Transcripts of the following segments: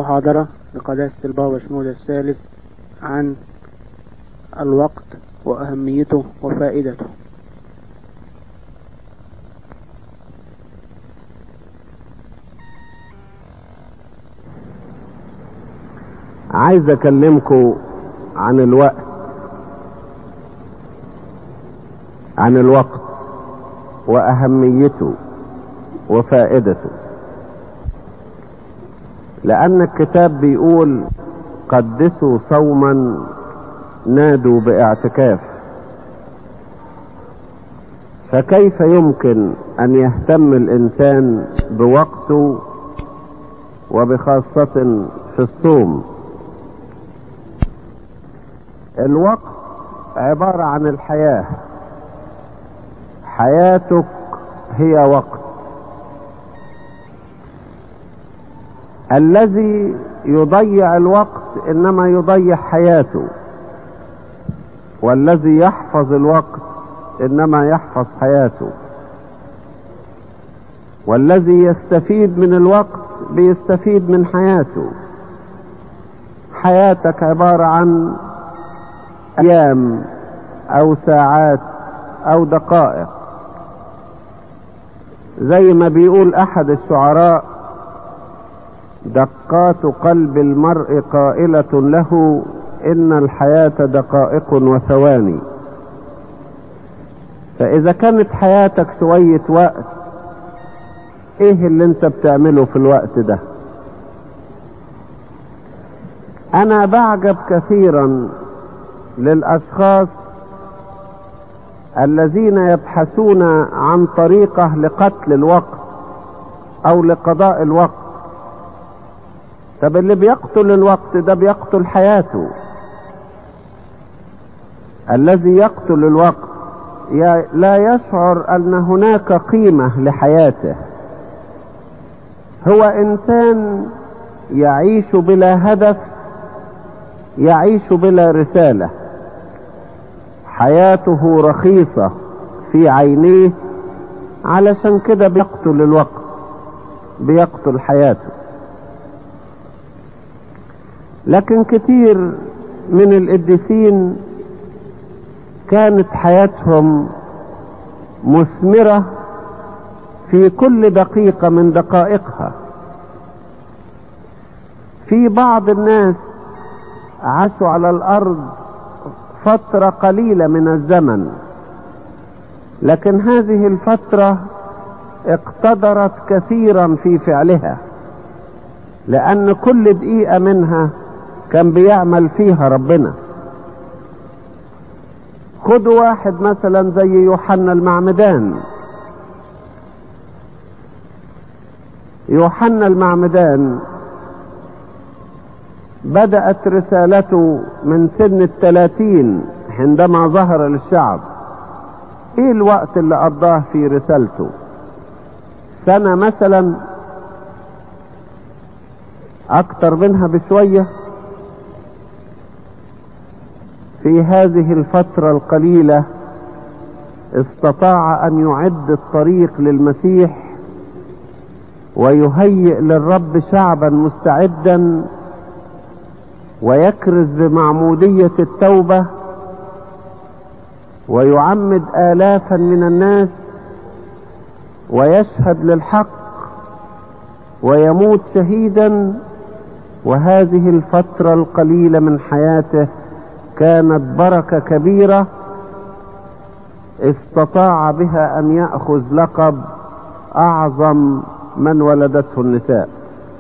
محاضرة لقداسة البابا شنود الثالث عن الوقت وأهميته وفائدته عايز اكلمكم عن الوقت عن الوقت واهميته وفائدته لان الكتاب بيقول قدسوا صوما نادوا باعتكاف فكيف يمكن ان يهتم الانسان بوقته وبخاصة في الصوم الوقت عبارة عن الحياة حياتك هي وقت الذي يضيع الوقت انما يضيع حياته والذي يحفظ الوقت انما يحفظ حياته والذي يستفيد من الوقت بيستفيد من حياته حياتك عبارة عن ايام او ساعات او دقائق زي ما بيقول احد الشعراء دقات قلب المرء قائلة له ان الحياة دقائق وثواني فاذا كانت حياتك شوية وقت ايه اللي انت بتعمله في الوقت ده انا بعجب كثيرا للاشخاص الذين يبحثون عن طريقة لقتل الوقت او لقضاء الوقت طب اللي بيقتل الوقت ده بيقتل حياته الذي يقتل الوقت لا يشعر ان هناك قيمة لحياته هو انسان يعيش بلا هدف يعيش بلا رسالة حياته رخيصة في عينيه علشان كده بيقتل الوقت بيقتل حياته لكن كتير من القديسين كانت حياتهم مثمرة في كل دقيقة من دقائقها في بعض الناس عاشوا على الارض فترة قليلة من الزمن لكن هذه الفترة اقتدرت كثيرا في فعلها لان كل دقيقة منها كان بيعمل فيها ربنا خدوا واحد مثلا زي يوحنا المعمدان يوحنا المعمدان بدأت رسالته من سن الثلاثين عندما ظهر للشعب ايه الوقت اللي قضاه في رسالته سنة مثلا اكتر منها بشوية في هذه الفترة القليلة استطاع ان يعد الطريق للمسيح ويهيئ للرب شعبا مستعدا ويكرز بمعمودية التوبة ويعمد آلافا من الناس ويشهد للحق ويموت شهيدا وهذه الفترة القليلة من حياته كانت بركة كبيرة استطاع بها أن يأخذ لقب أعظم من ولدته النساء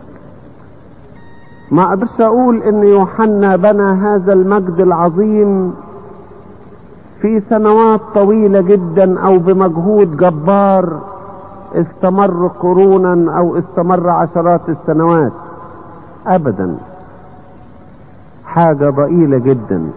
ما اقدرش اقول ان يوحنا بنى هذا المجد العظيم في سنوات طويلة جدا او بمجهود جبار استمر قرونا او استمر عشرات السنوات ابدا حاجة ضئيلة جدا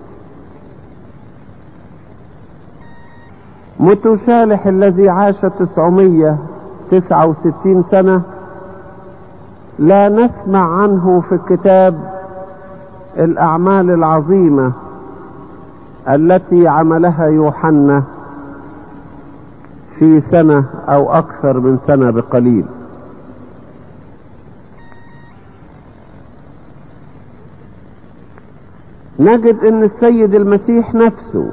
متشالح الذي عاش تسعمية تسعة وستين سنة لا نسمع عنه في الكتاب الاعمال العظيمة التي عملها يوحنا في سنة او اكثر من سنة بقليل نجد ان السيد المسيح نفسه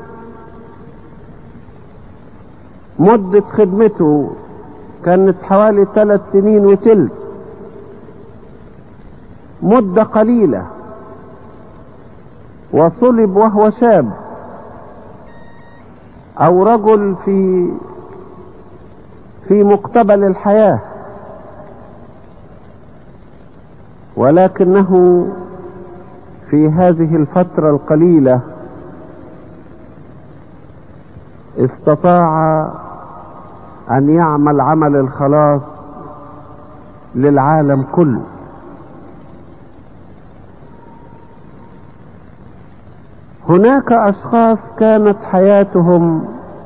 مدة خدمته كانت حوالي ثلاث سنين وتلت مدة قليلة وصلب وهو شاب او رجل في في مقتبل الحياة ولكنه في هذه الفترة القليلة استطاع ان يعمل عمل الخلاص للعالم كله هناك اشخاص كانت حياتهم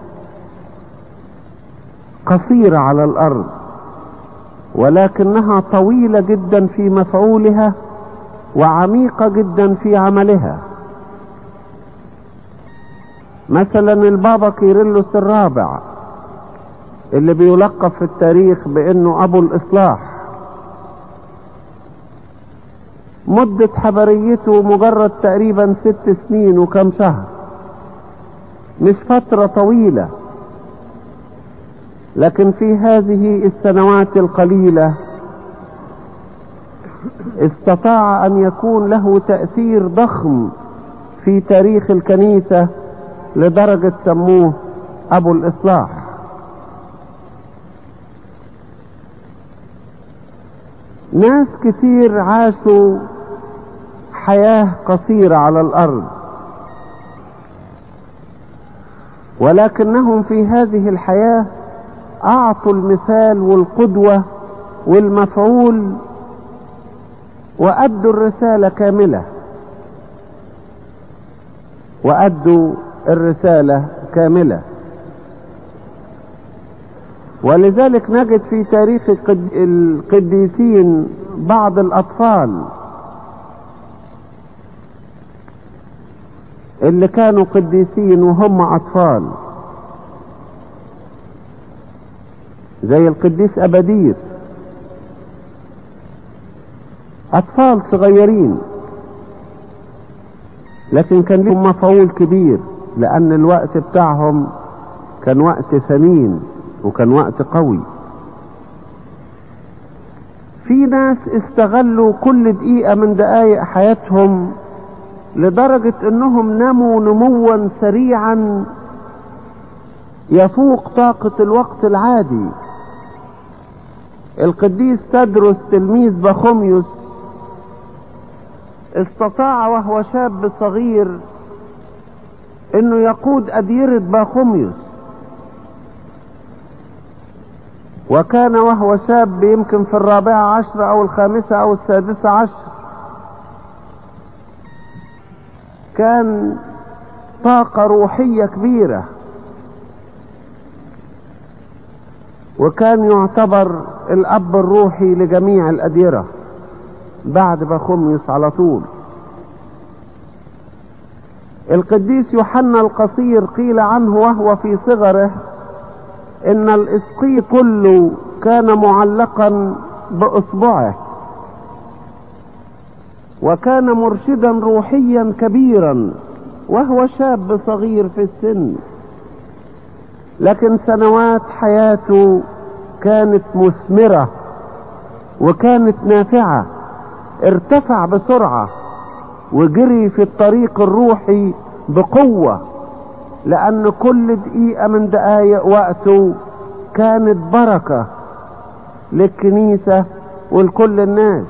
قصيرة على الارض ولكنها طويلة جدا في مفعولها وعميقة جدا في عملها مثلا البابا كيرلس الرابع اللي بيلقب في التاريخ بانه ابو الاصلاح مدة حبريته مجرد تقريبا ست سنين وكم شهر مش فترة طويلة لكن في هذه السنوات القليلة استطاع ان يكون له تأثير ضخم في تاريخ الكنيسة لدرجة سموه ابو الاصلاح ناس كتير عاشوا حياة قصيرة على الارض ولكنهم في هذه الحياة اعطوا المثال والقدوة والمفعول وادوا الرسالة كاملة وادوا الرسالة كاملة ولذلك نجد في تاريخ القديسين بعض الاطفال اللي كانوا قديسين وهم اطفال زي القديس ابدير اطفال صغيرين لكن كان لهم مفعول كبير لان الوقت بتاعهم كان وقت ثمين وكان وقت قوي في ناس استغلوا كل دقيقة من دقايق حياتهم لدرجة انهم نموا نموا سريعا يفوق طاقة الوقت العادي القديس تدرس تلميذ بخوميوس استطاع وهو شاب صغير انه يقود اديرة باخوميوس وكان وهو شاب يمكن في الرابعة عشر او الخامسة او السادسة عشر كان طاقة روحية كبيرة وكان يعتبر الاب الروحي لجميع الاديرة بعد بخوميوس على طول القديس يوحنا القصير قيل عنه وهو في صغره ان الاسقي كله كان معلقا باصبعه وكان مرشدا روحيا كبيرا وهو شاب صغير في السن لكن سنوات حياته كانت مثمرة وكانت نافعة ارتفع بسرعة وجري في الطريق الروحي بقوة لأن كل دقيقة من دقايق وقته كانت بركة للكنيسة ولكل الناس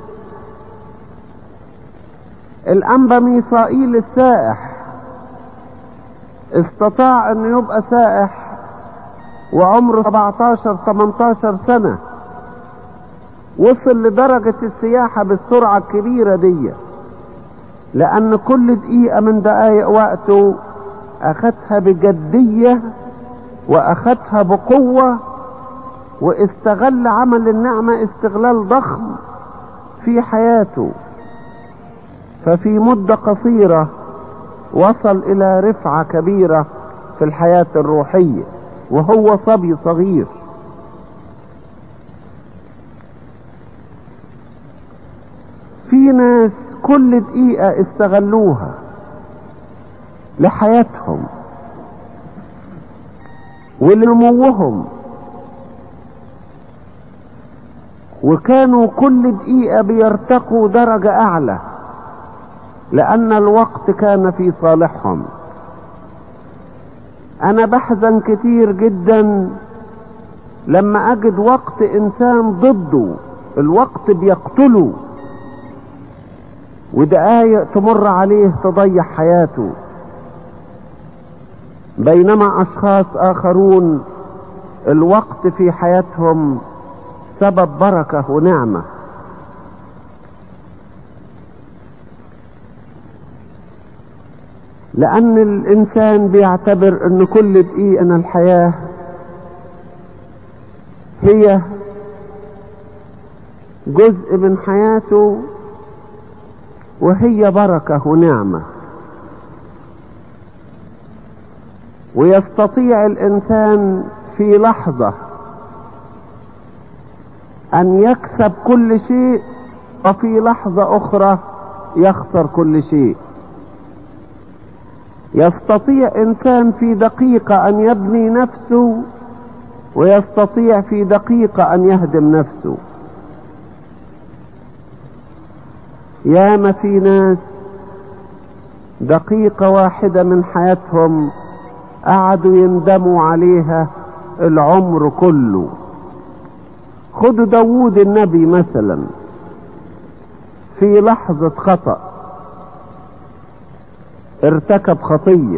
الأنبا ميسائيل السائح استطاع انه يبقى سائح وعمره 17 18 سنة وصل لدرجة السياحة بالسرعة الكبيرة دي لأن كل دقيقة من دقايق وقته أخدها بجدية وأخدها بقوة واستغل عمل النعمة استغلال ضخم في حياته ففي مدة قصيرة وصل إلى رفعة كبيرة في الحياة الروحية وهو صبي صغير في ناس كل دقيقة استغلوها لحياتهم ولنموهم وكانوا كل دقيقة بيرتقوا درجة أعلى لأن الوقت كان في صالحهم أنا بحزن كتير جدا لما أجد وقت إنسان ضده الوقت بيقتله ودقايق تمر عليه تضيع حياته بينما أشخاص آخرون الوقت في حياتهم سبب بركة ونعمة لأن الإنسان بيعتبر أن كل دقيقة من الحياة هي جزء من حياته وهي بركة ونعمة ويستطيع الإنسان في لحظة أن يكسب كل شيء وفي لحظة أخرى يخسر كل شيء يستطيع إنسان في دقيقة أن يبني نفسه ويستطيع في دقيقة أن يهدم نفسه ياما في ناس دقيقة واحدة من حياتهم قعدوا يندموا عليها العمر كله خدوا داوود النبي مثلا في لحظة خطأ ارتكب خطية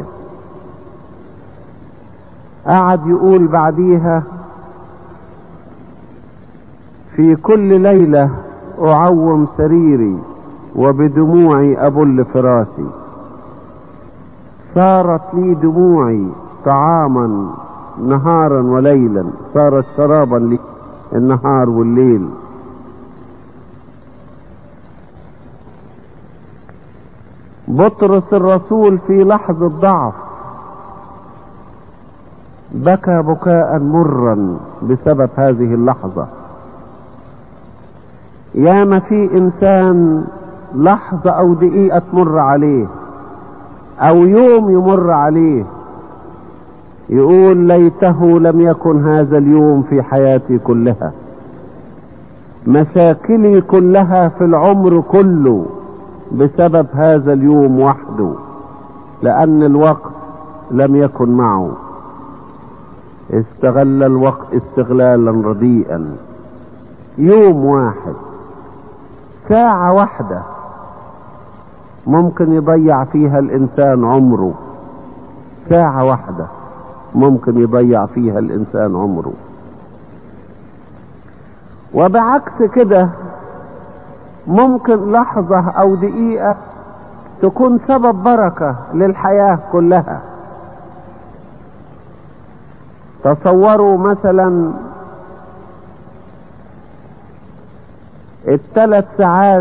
قعد يقول بعديها في كل ليلة أعوم سريري وبدموعي أبل فراسي صارت لي دموعي طعاما نهارا وليلا صارت شرابا لي النهار والليل بطرس الرسول في لحظة ضعف بكى بكاء مرا بسبب هذه اللحظة ياما في انسان لحظة او دقيقة تمر عليه او يوم يمر عليه يقول ليته لم يكن هذا اليوم في حياتي كلها مشاكلي كلها في العمر كله بسبب هذا اليوم وحده لان الوقت لم يكن معه استغل الوقت استغلالا رديئا يوم واحد ساعة واحدة ممكن يضيع فيها الانسان عمره ساعة واحدة ممكن يضيع فيها الانسان عمره وبعكس كده ممكن لحظة او دقيقة تكون سبب بركة للحياة كلها تصوروا مثلا الثلاث ساعات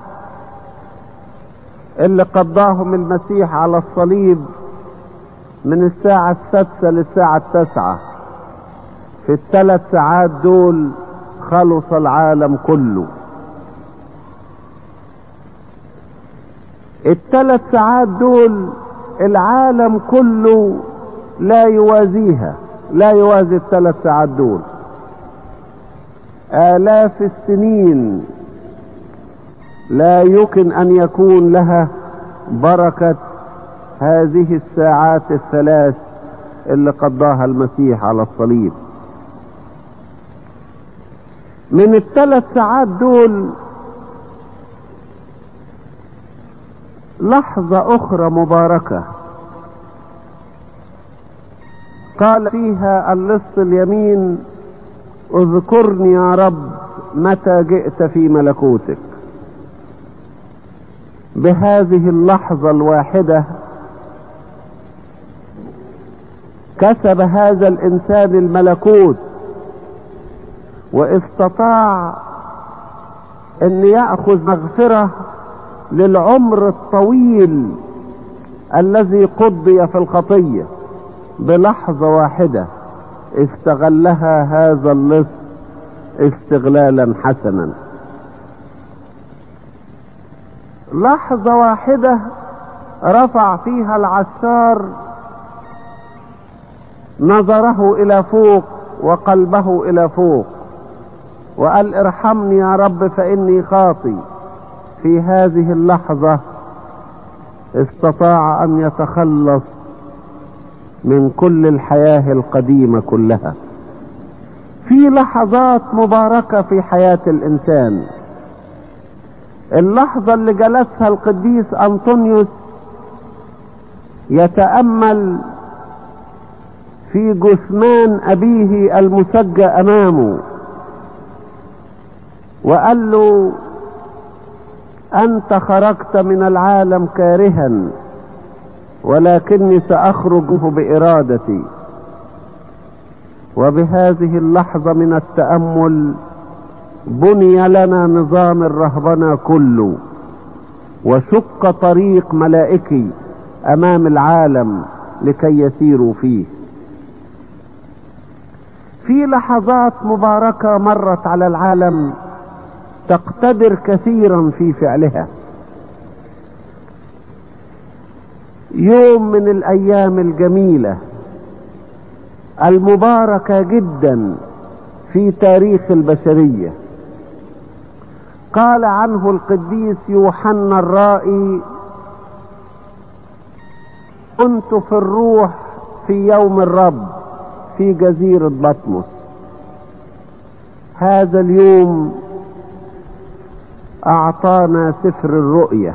اللي قضاهم المسيح على الصليب من الساعة السادسة للساعة التاسعة في الثلاث ساعات دول خلص العالم كله الثلاث ساعات دول العالم كله لا يوازيها لا يوازي الثلاث ساعات دول آلاف السنين لا يمكن أن يكون لها بركة هذه الساعات الثلاث اللي قضاها المسيح على الصليب من الثلاث ساعات دول لحظة أخرى مباركة قال فيها اللص اليمين اذكرني يا رب متى جئت في ملكوتك بهذه اللحظة الواحدة كسب هذا الانسان الملكوت واستطاع ان ياخذ مغفره للعمر الطويل الذي قضي في الخطيه بلحظه واحده استغلها هذا اللص استغلالا حسنا لحظه واحده رفع فيها العشار نظره الى فوق وقلبه الى فوق وقال ارحمني يا رب فاني خاطي في هذه اللحظة استطاع ان يتخلص من كل الحياة القديمة كلها في لحظات مباركة في حياة الانسان اللحظة اللي جلسها القديس انطونيوس يتأمل في جثمان ابيه المسجى امامه وقال له انت خرجت من العالم كارها ولكني ساخرج منه بارادتي وبهذه اللحظة من التأمل بني لنا نظام الرهبنة كله وشق طريق ملائكي امام العالم لكي يسيروا فيه في لحظات مباركة مرت على العالم تقتدر كثيرا في فعلها يوم من الايام الجميلة المباركة جدا في تاريخ البشرية قال عنه القديس يوحنا الرائي كنت في الروح في يوم الرب في جزيرة بطمس هذا اليوم اعطانا سفر الرؤية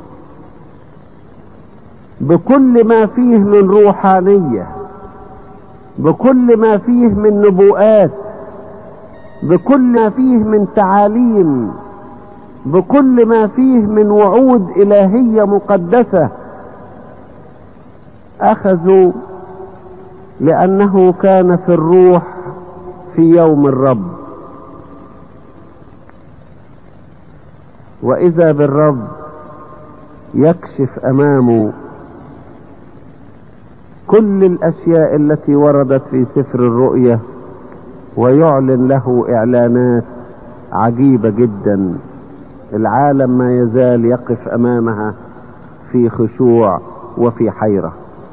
بكل ما فيه من روحانية بكل ما فيه من نبوءات بكل ما فيه من تعاليم بكل ما فيه من وعود الهية مقدسة اخذوا لانه كان في الروح في يوم الرب واذا بالرب يكشف امامه كل الاشياء التي وردت في سفر الرؤيا ويعلن له اعلانات عجيبة جدا العالم ما يزال يقف امامها في خشوع وفي حيرة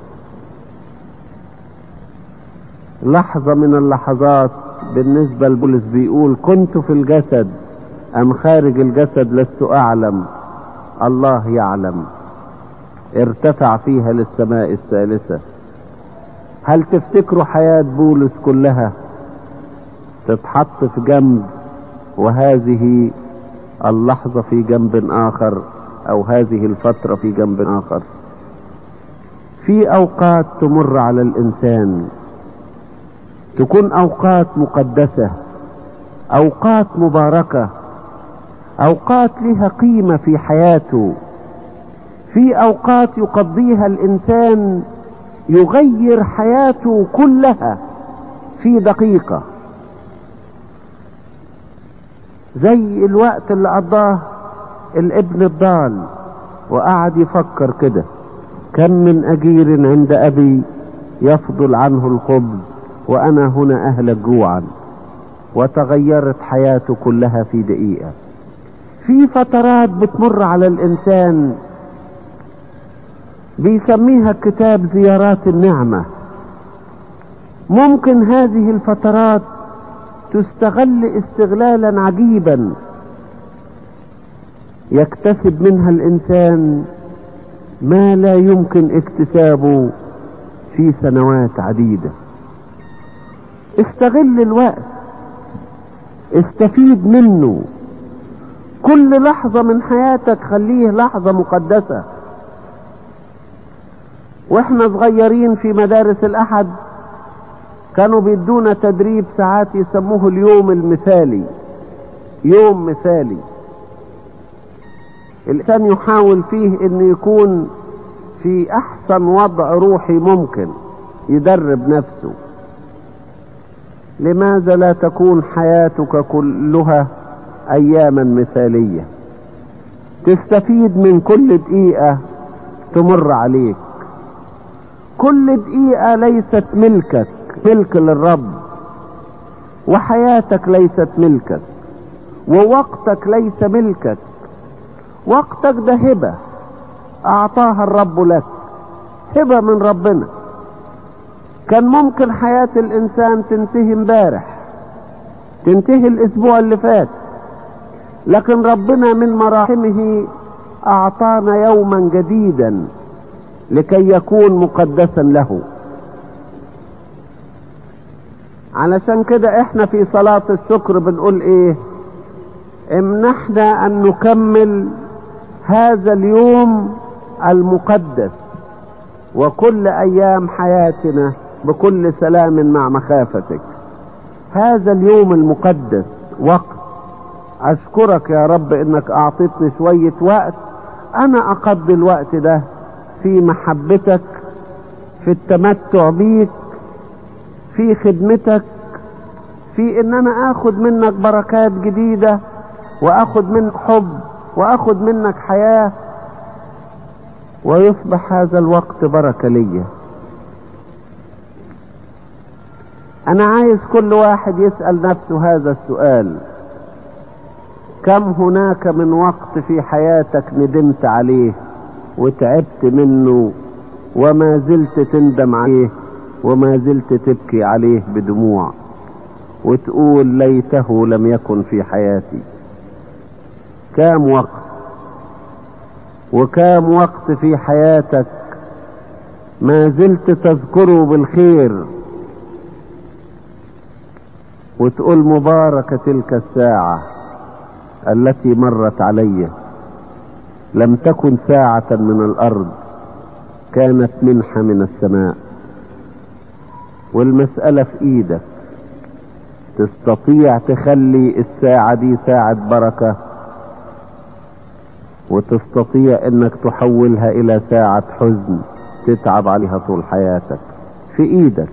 لحظة من اللحظات بالنسبة لبولس بيقول كنت في الجسد ام خارج الجسد لست اعلم الله يعلم ارتفع فيها للسماء الثالثة هل تفتكروا حياة بولس كلها تتحط في جنب وهذه اللحظة في جنب آخر أو هذه الفترة في جنب آخر في أوقات تمر على الإنسان تكون أوقات مقدسة أوقات مباركة أوقات لها قيمة في حياته في أوقات يقضيها الإنسان يغير حياته كلها في دقيقة زي الوقت اللي قضاه الابن الضال وقعد يفكر كده كم من أجير عند أبي يفضل عنه الخبز وأنا هنا أهلك جوعا وتغيرت حياته كلها في دقيقة في فترات بتمر على الإنسان بيسميها الكتاب زيارات النعمة ممكن هذه الفترات تستغل استغلالا عجيبا يكتسب منها الانسان ما لا يمكن اكتسابه في سنوات عديدة استغل الوقت استفيد منه كل لحظة من حياتك خليه لحظة مقدسة واحنا صغيرين في مدارس الاحد كانوا بيدونا تدريب ساعات يسموه اليوم المثالي يوم مثالي الانسان يحاول فيه ان يكون في احسن وضع روحي ممكن يدرب نفسه لماذا لا تكون حياتك كلها اياما مثالية تستفيد من كل دقيقة تمر عليك كل دقيقة ليست ملكك ملك للرب وحياتك ليست ملكك ووقتك ليس ملكك وقتك ده هبة اعطاها الرب لك هبة من ربنا كان ممكن حياة الانسان تنتهي امبارح تنتهي الاسبوع اللي فات لكن ربنا من مراحمه اعطانا يوما جديدا لكي يكون مقدسا له علشان كده احنا في صلاة الشكر بنقول ايه امنحنا ان نكمل هذا اليوم المقدس وكل ايام حياتنا بكل سلام مع مخافتك هذا اليوم المقدس وقت اشكرك يا رب انك اعطيتني شوية وقت انا اقضي الوقت ده في محبتك في التمتع بيك في خدمتك في ان انا اخد منك بركات جديدة واخد منك حب واخد منك حياة ويصبح هذا الوقت بركة ليا انا عايز كل واحد يسأل نفسه هذا السؤال كم هناك من وقت في حياتك ندمت عليه وتعبت منه وما زلت تندم عليه وما زلت تبكي عليه بدموع وتقول ليته لم يكن في حياتي كام وقت وكام وقت في حياتك ما زلت تذكره بالخير وتقول مباركة تلك الساعة التي مرت علي لم تكن ساعة من الأرض كانت منحة من السماء والمسألة في إيدك تستطيع تخلي الساعة دي ساعة بركة وتستطيع انك تحولها الى ساعة حزن تتعب عليها طول حياتك في ايدك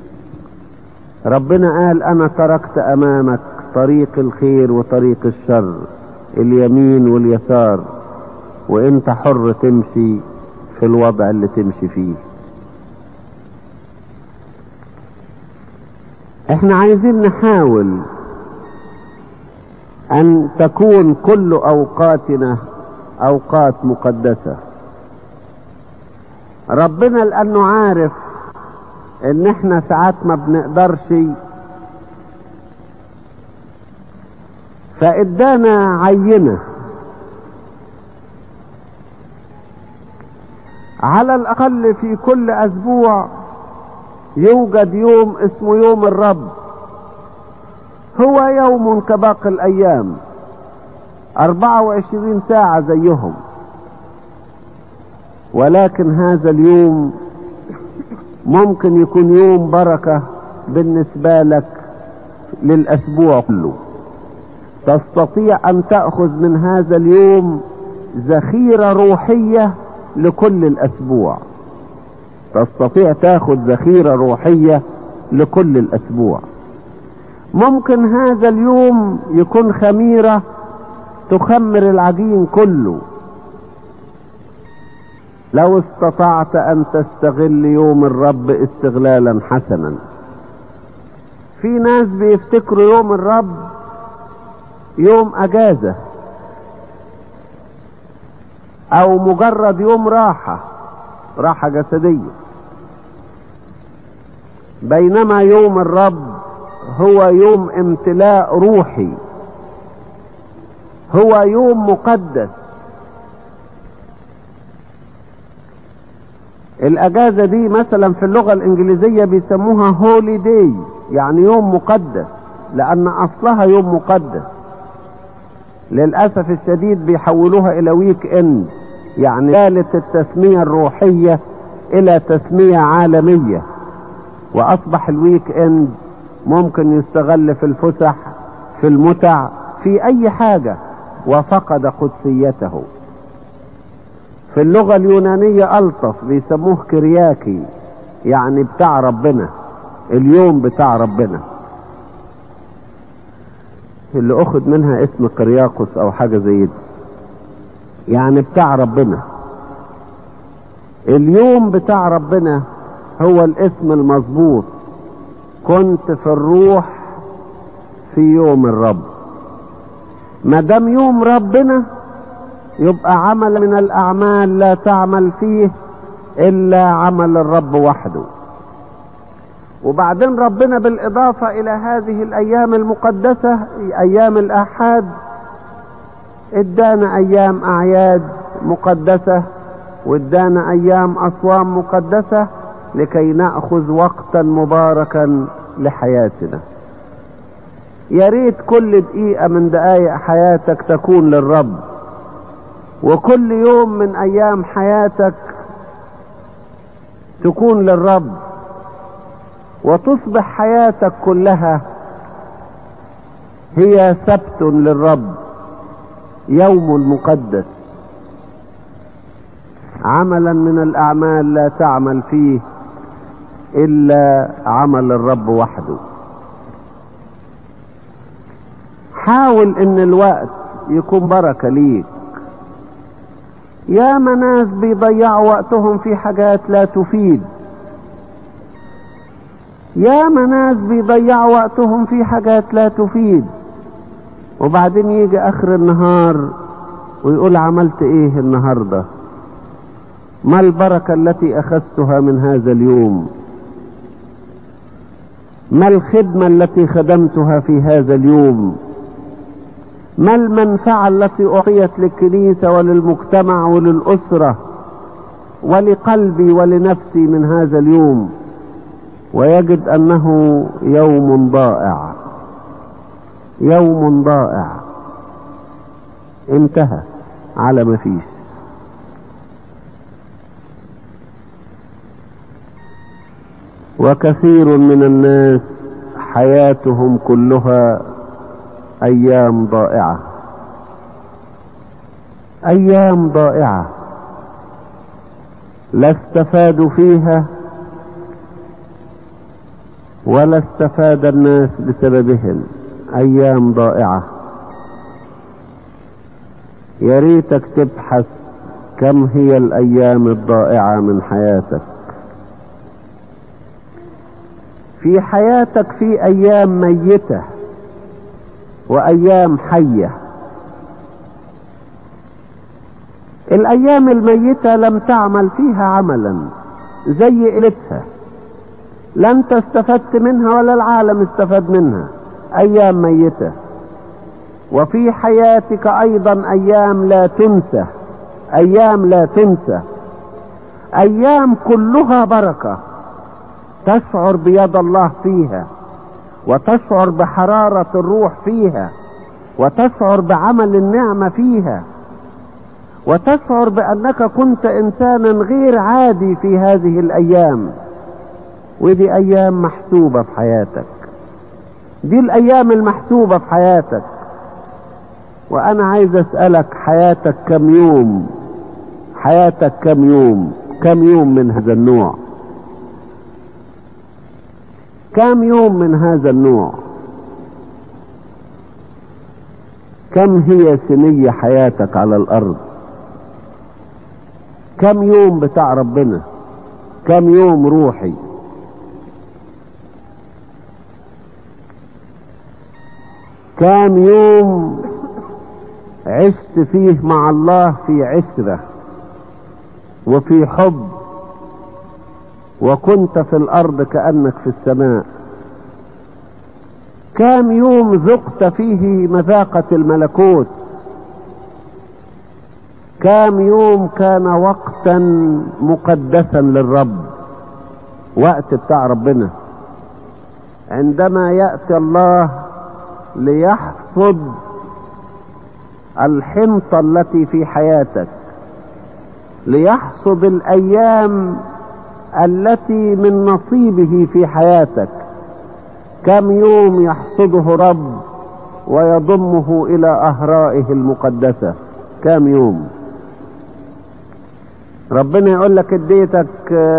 ربنا قال انا تركت امامك طريق الخير وطريق الشر اليمين واليسار وانت حر تمشي في الوضع اللي تمشي فيه احنا عايزين نحاول ان تكون كل اوقاتنا اوقات مقدسة ربنا لانه عارف ان احنا ساعات ما بنقدرش فادانا عينة على الاقل في كل اسبوع يوجد يوم اسمه يوم الرب هو يوم كباقي الايام اربعة وعشرين ساعة زيهم ولكن هذا اليوم ممكن يكون يوم بركة بالنسبة لك للاسبوع كله تستطيع ان تأخذ من هذا اليوم ذخيرة روحية لكل الاسبوع تستطيع تاخذ ذخيرة روحية لكل الاسبوع ممكن هذا اليوم يكون خميرة تخمر العجين كله لو استطعت ان تستغل يوم الرب استغلالا حسنا في ناس بيفتكروا يوم الرب يوم اجازة او مجرد يوم راحة راحة جسدية بينما يوم الرب هو يوم امتلاء روحي هو يوم مقدس الاجازة دي مثلا في اللغة الانجليزية بيسموها هولي داي يعني يوم مقدس لان اصلها يوم مقدس للأسف الشديد بيحولوها الى ويك اند يعني زالت التسمية الروحية الى تسمية عالمية واصبح الويك اند ممكن يستغل في الفسح في المتع في اي حاجة وفقد قدسيته في اللغة اليونانية ألطف بيسموه كرياكي يعني بتاع ربنا اليوم بتاع ربنا اللي اخد منها اسم قرياقس او حاجة زي دي يعني بتاع ربنا اليوم بتاع ربنا هو الاسم المظبوط كنت في الروح في يوم الرب ما دام يوم ربنا يبقى عمل من الأعمال لا تعمل فيه إلا عمل الرب وحده وبعدين ربنا بالإضافة إلى هذه الأيام المقدسة أيام الآحاد ادانا أيام أعياد مقدسة وادانا أيام أصوام مقدسة لكي نأخذ وقتا مباركا لحياتنا يا ريت كل دقيقة من دقايق حياتك تكون للرب وكل يوم من أيام حياتك تكون للرب وتصبح حياتك كلها هي سبت للرب يوم مقدس عملا من الاعمال لا تعمل فيه الا عمل الرب وحده حاول ان الوقت يكون بركة ليك يا ناس بيضيعوا وقتهم في حاجات لا تفيد يا ناس بيضيعوا وقتهم في حاجات لا تفيد وبعدين يجي اخر النهار ويقول عملت ايه النهارده ما البركه التي اخذتها من هذا اليوم ما الخدمه التي خدمتها في هذا اليوم ما المنفعه التي اعطيت للكنيسه وللمجتمع وللاسره ولقلبي ولنفسي من هذا اليوم ويجد انه يوم ضائع يوم ضائع انتهى على ما فيش وكثير من الناس حياتهم كلها ايام ضائعه ايام ضائعه لا استفادوا فيها ولا استفاد الناس بسببهم ايام ضائعه يا ريتك تبحث كم هي الايام الضائعه من حياتك في حياتك في ايام ميته وايام حيه الايام الميته لم تعمل فيها عملا زي قلتها لا انت استفدت منها ولا العالم استفاد منها ايام ميته وفي حياتك ايضا ايام لا تنسى ايام لا تنسى ايام كلها بركه تشعر بيد الله فيها وتشعر بحراره الروح فيها وتشعر بعمل النعمه فيها وتشعر بانك كنت انسانا غير عادي في هذه الايام ودي ايام محسوبه في حياتك دي الايام المحسوبه في حياتك وانا عايز اسالك حياتك كم يوم حياتك كم يوم كم يوم من هذا النوع كم يوم من هذا النوع كم هي سنية حياتك على الارض كم يوم بتاع ربنا كم يوم روحي كام يوم عشت فيه مع الله في عشرة وفي حب وكنت في الأرض كأنك في السماء كام يوم ذقت فيه مذاقة الملكوت كام يوم كان وقتا مقدسا للرب وقت بتاع ربنا عندما يأتي الله ليحفظ الحنطة التي في حياتك ليحصد الأيام التي من نصيبه في حياتك كم يوم يحصده رب ويضمه إلى أهرائه المقدسة كم يوم ربنا يقول لك اديتك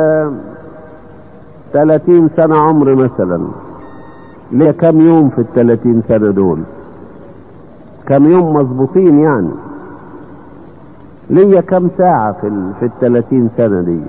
ثلاثين سنة عمر مثلا ليه كم يوم في الثلاثين سنة دول كم يوم مظبوطين يعني ليا كم ساعة في ال... في الثلاثين سنة دي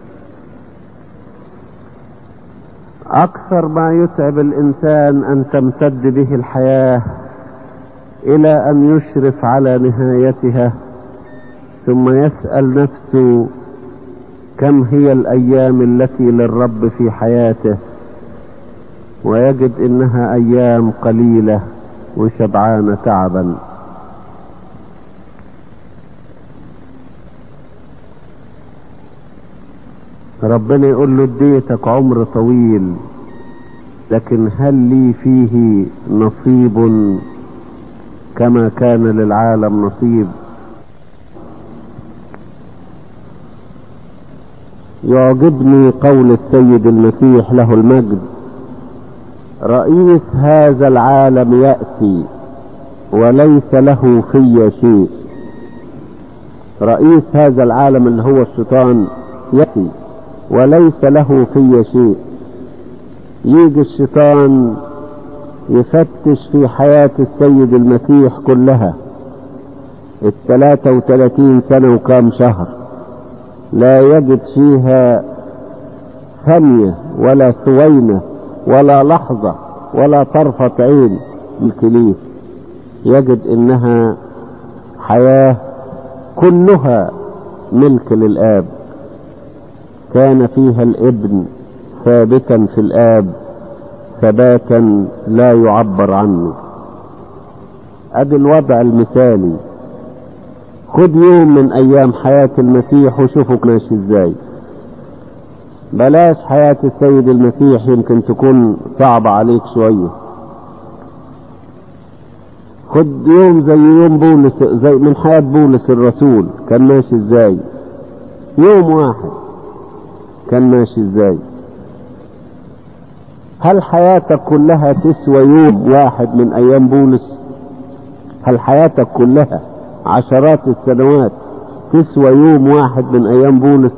أكثر ما يتعب الإنسان أن تمتد به الحياة إلى أن يشرف على نهايتها ثم يسأل نفسه كم هي الأيام التي للرب في حياته ويجد إنها أيام قليلة وشبعانة تعبا ربنا يقول له اديتك عمر طويل لكن هل لي فيه نصيب كما كان للعالم نصيب يعجبني قول السيد المسيح له المجد رئيس هذا العالم يأتي وليس له في شيء رئيس هذا العالم اللي هو الشيطان يأتي وليس له في شيء يجي الشيطان يفتش في حياة السيد المسيح كلها الثلاثة وثلاثين سنة وكام شهر لا يجد فيها ثانية ولا ثوينة ولا لحظة ولا طرفة عين الكليف يجد انها حياة كلها ملك للآب كان فيها الابن ثابتا في الآب ثباتا لا يعبر عنه ادي الوضع المثالي خد يوم من ايام حياة المسيح وشوفوا ماشي ازاي بلاش حياة السيد المسيح يمكن تكون صعبة عليك شوية خد يوم زي يوم بولس زي من حياة بولس الرسول كان ماشي ازاي يوم واحد كان ماشي ازاي هل حياتك كلها تسوى يوم واحد من ايام بولس هل حياتك كلها عشرات السنوات تسوى يوم واحد من ايام بولس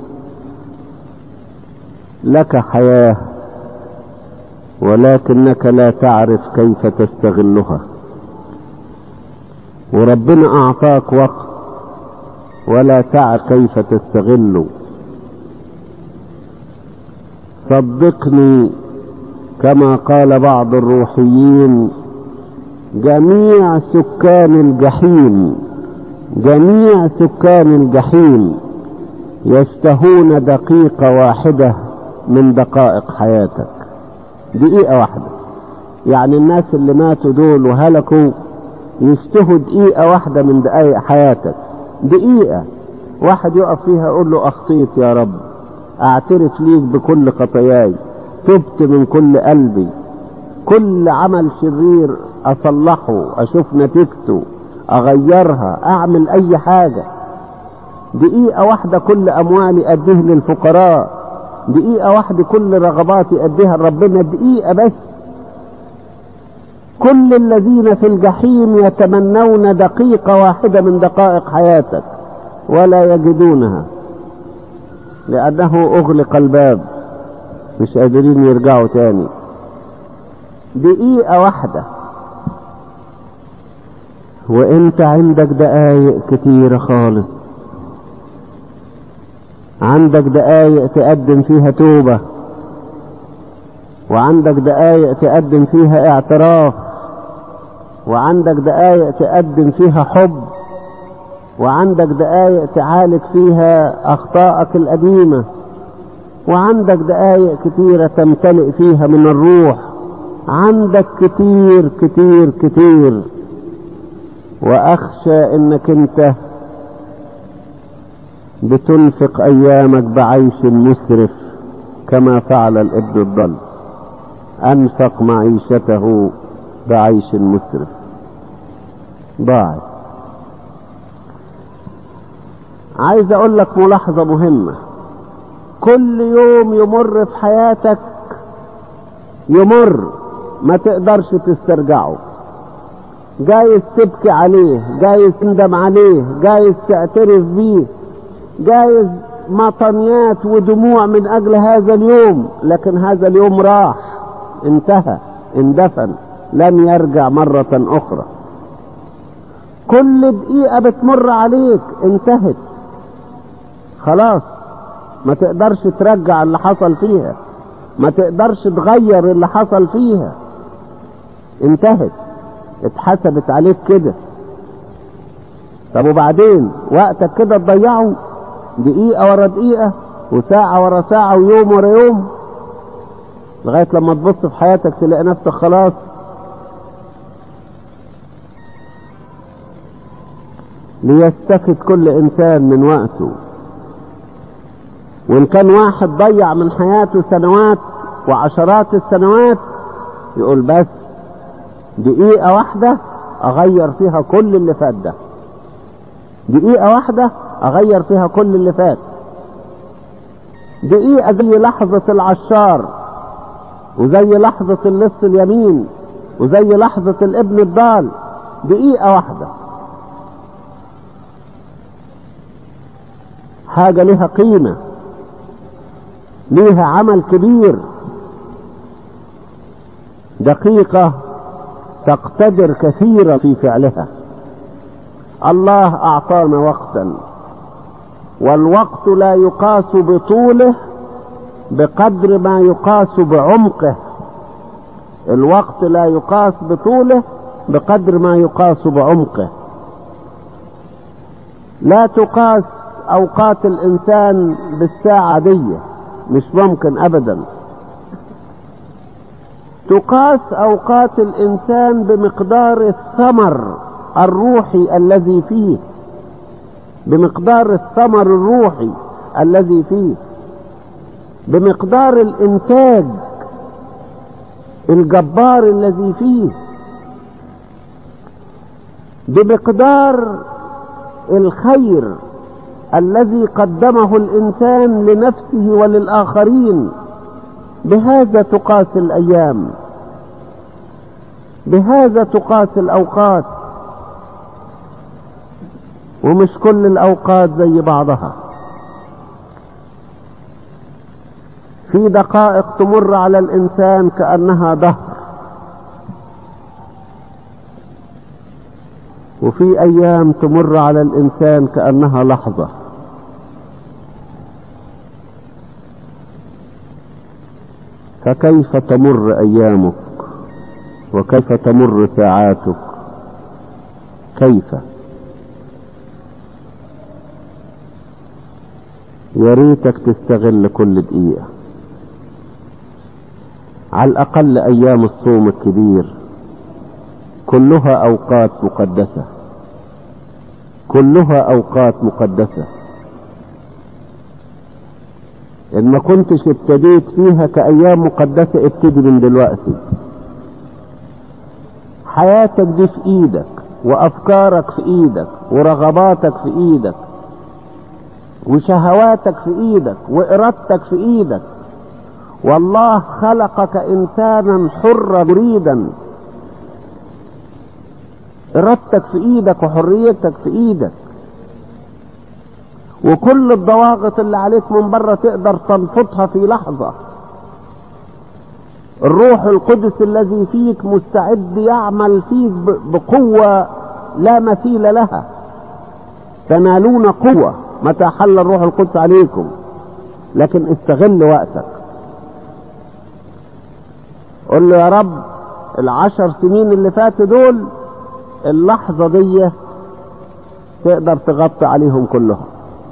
لك حياة ولكنك لا تعرف كيف تستغلها وربنا اعطاك وقت ولا تعرف كيف تستغله صدقني كما قال بعض الروحيين جميع سكان الجحيم جميع سكان الجحيم يشتهون دقيقة واحدة من دقائق حياتك دقيقة واحدة يعني الناس اللي ماتوا دول وهلكوا يشتهوا دقيقة واحدة من دقائق حياتك دقيقة واحد يقف فيها يقول له أخطيت يا رب أعترف ليك بكل خطاياي تبت من كل قلبي كل عمل شرير أصلحه أشوف نتيجته أغيرها أعمل أي حاجة دقيقة واحدة كل أموالي أديه للفقراء دقيقة واحدة كل رغباتي أديها لربنا دقيقة بس كل الذين في الجحيم يتمنون دقيقة واحدة من دقائق حياتك ولا يجدونها لأنه أغلق الباب مش قادرين يرجعوا تاني دقيقة واحدة وانت عندك دقايق كتيرة خالص عندك دقايق تقدم فيها توبة وعندك دقايق تقدم فيها اعتراف وعندك دقايق تقدم فيها حب وعندك دقايق تعالج فيها اخطائك القديمة وعندك دقايق كتيرة تمتلئ فيها من الروح عندك كتير كتير كتير واخشى انك انت بتنفق ايامك بعيش مسرف كما فعل الابن الضل انفق معيشته بعيش مسرف ضاعت عايز اقول لك ملاحظة مهمة كل يوم يمر في حياتك يمر ما تقدرش تسترجعه جايز تبكي عليه جايز تندم عليه جايز تعترف بيه جايز مطنيات ودموع من اجل هذا اليوم لكن هذا اليوم راح انتهى اندفن لن يرجع مرة اخرى كل دقيقة بتمر عليك انتهت خلاص ما تقدرش ترجع اللي حصل فيها ما تقدرش تغير اللي حصل فيها انتهت اتحسبت عليك كده طب وبعدين وقتك كده تضيعه دقيقة ورا دقيقة وساعة ورا ساعة ويوم ورا يوم لغاية لما تبص في حياتك تلاقي نفسك خلاص ليستفد كل انسان من وقته وان كان واحد ضيع من حياته سنوات وعشرات السنوات يقول بس دقيقة واحدة اغير فيها كل اللي فات ده دقيقة واحدة اغير فيها كل اللي فات دقيقة زي لحظة العشار وزي لحظة اللص اليمين وزي لحظة الابن الضال دقيقة واحدة حاجة لها قيمة ليها عمل كبير دقيقة تقتدر كثيرا في فعلها الله أعطانا وقتا والوقت لا يقاس بطوله بقدر ما يقاس بعمقه الوقت لا يقاس بطوله بقدر ما يقاس بعمقه لا تقاس اوقات الانسان بالساعة دي مش ممكن ابدا تقاس اوقات الانسان بمقدار الثمر الروحي الذي فيه بمقدار الثمر الروحي الذي فيه بمقدار الانتاج الجبار الذي فيه بمقدار الخير الذي قدمه الانسان لنفسه وللاخرين بهذا تقاس الايام بهذا تقاس الاوقات ومش كل الاوقات زي بعضها في دقائق تمر على الانسان كانها دهر وفي ايام تمر على الانسان كانها لحظه فكيف تمر ايامك وكيف تمر ساعاتك كيف يا ريتك تستغل كل دقيقه على الاقل ايام الصوم الكبير كلها اوقات مقدسه كلها اوقات مقدسه ان ما كنتش ابتديت فيها كايام مقدسه ابتدي من دلوقتي حياتك دي في ايدك وافكارك في ايدك ورغباتك في ايدك وشهواتك في ايدك وارادتك في ايدك والله خلقك انسانا حرا مريدا ارادتك في ايدك وحريتك في ايدك وكل الضواغط اللي عليك من بره تقدر تنفضها في لحظة الروح القدس الذي فيك مستعد يعمل فيك بقوة لا مثيل لها تنالون قوة متى حل الروح القدس عليكم لكن استغل وقتك قل له يا رب العشر سنين اللي فاتوا دول اللحظة دي تقدر تغطي عليهم كلهم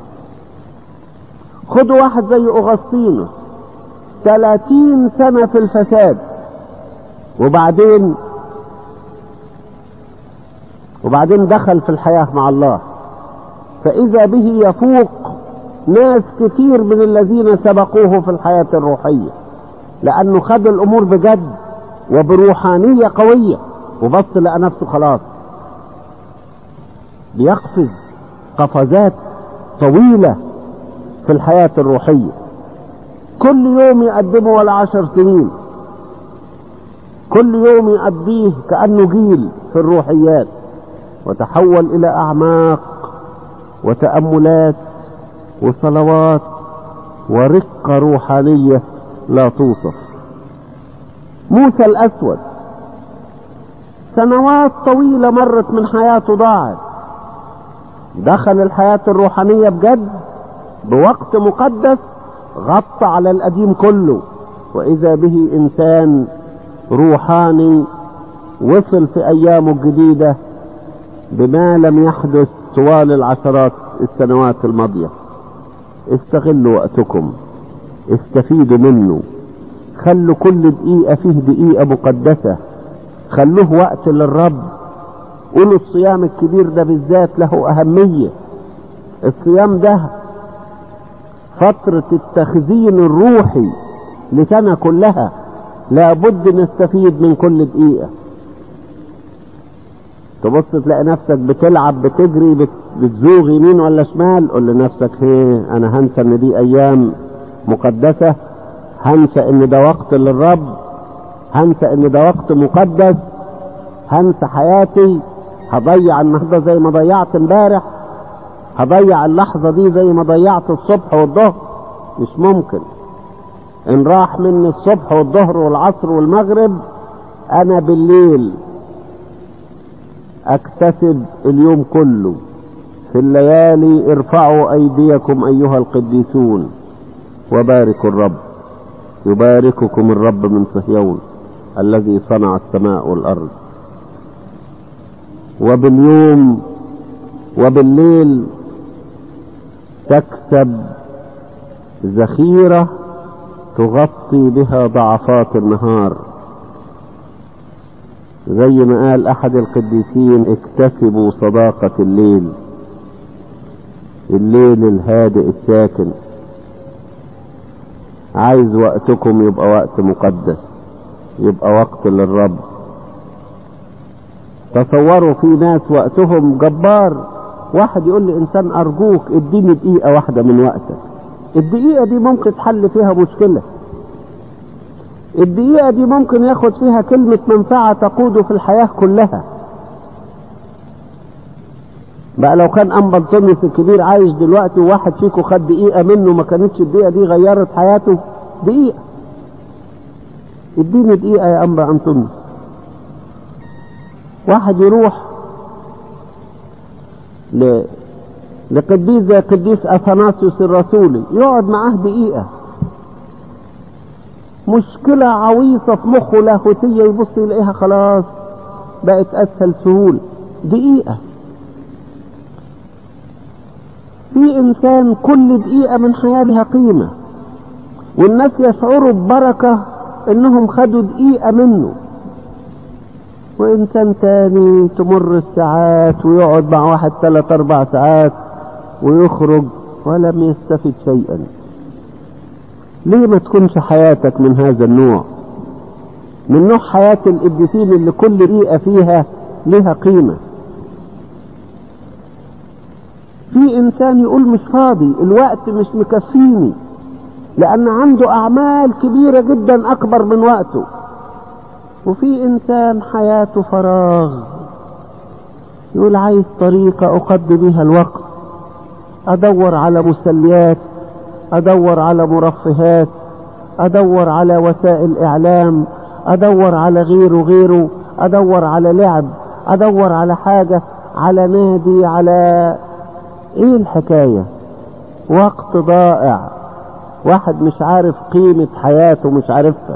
خدوا واحد زي أغسطينوس ثلاثين سنة في الفساد وبعدين وبعدين دخل في الحياة مع الله فإذا به يفوق ناس كتير من الذين سبقوه في الحياة الروحية لأنه خد الأمور بجد وبروحانية قوية وبص لقى نفسه خلاص بيقفز قفزات طويلة في الحياة الروحية كل يوم يقدمه ولا عشر سنين كل يوم يقضيه كأنه جيل في الروحيات وتحول إلى أعماق وتأملات وصلوات ورقة روحانية لا توصف موسى الأسود سنوات طويلة مرت من حياته ضاعت دخل الحياة الروحانية بجد بوقت مقدس غطى على القديم كله وإذا به إنسان روحاني وصل في أيامه الجديدة بما لم يحدث طوال العشرات السنوات الماضية استغلوا وقتكم استفيدوا منه خلوا كل دقيقة فيه دقيقة مقدسة خلوه وقت للرب قولوا الصيام الكبير ده بالذات له أهمية الصيام ده فترة التخزين الروحي لسنة كلها لابد نستفيد من كل دقيقة تبص تلاقي نفسك بتلعب بتجري بت- بتزوغ يمين ولا شمال قول لنفسك هي انا هنسى ان دي ايام مقدسة هنسى ان ده وقت للرب هنسى ان ده وقت مقدس هنسى حياتي هضيع النهارده زي ما ضيعت امبارح هضيع اللحظة دي زي ما ضيعت الصبح والظهر مش ممكن ان راح مني الصبح والظهر والعصر والمغرب انا بالليل اكتسب اليوم كله في الليالي ارفعوا ايديكم ايها القديسون وباركوا الرب يبارككم الرب من صهيون الذي صنع السماء والارض وباليوم وبالليل تكسب ذخيره تغطي بها ضعفات النهار زي ما قال احد القديسين اكتسبوا صداقة الليل الليل الهادئ الساكن عايز وقتكم يبقى وقت مقدس يبقى وقت للرب تصوروا في ناس وقتهم جبار واحد يقول لي انسان ارجوك اديني دقيقة واحدة من وقتك الدقيقة دي ممكن تحل فيها مشكلة الدقيقة دي ممكن ياخد فيها كلمة منفعة تقوده في الحياة كلها بقى لو كان أنبا أنطونيوس الكبير عايش دلوقتي وواحد فيكم خد دقيقة منه ما كانتش الدقيقة دي غيرت حياته دقيقة اديني دقيقة يا أنبا أنطونيوس واحد يروح ل... لقديس زي قديس اثناسيوس الرسولي يقعد معاه دقيقة مشكلة عويصة في مخه لاهوتية يبص يلاقيها خلاص بقت اسهل سهولة دقيقة في انسان كل دقيقة من حياتها قيمة والناس يشعروا ببركة انهم خدوا دقيقة منه وانسان تاني تمر الساعات ويقعد مع واحد ثلاث اربع ساعات ويخرج ولم يستفد شيئا ليه ما تكونش حياتك من هذا النوع من نوع حياة القديسين اللي كل دقيقة فيها لها قيمة في انسان يقول مش فاضي الوقت مش مكفيني لان عنده اعمال كبيرة جدا اكبر من وقته وفي انسان حياته فراغ يقول عايز طريقة اقضي بها الوقت ادور على مسليات ادور على مرفهات ادور على وسائل اعلام ادور على غيره غيره ادور على لعب ادور على حاجة على نادي على ايه الحكاية وقت ضائع واحد مش عارف قيمة حياته مش عارفها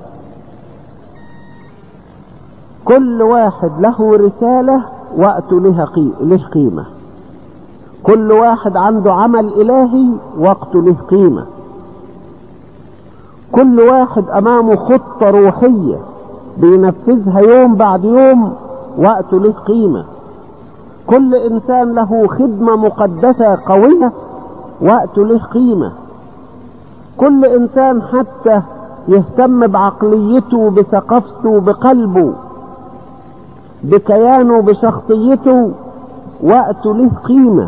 كل واحد له رسالة وقته لها قي... له قيمة كل واحد عنده عمل إلهي وقته له قيمة كل واحد أمامه خطة روحية بينفذها يوم بعد يوم وقته له قيمة كل إنسان له خدمة مقدسة قوية وقته له قيمة كل إنسان حتى يهتم بعقليته بثقافته بقلبه بكيانه بشخصيته وقته له قيمة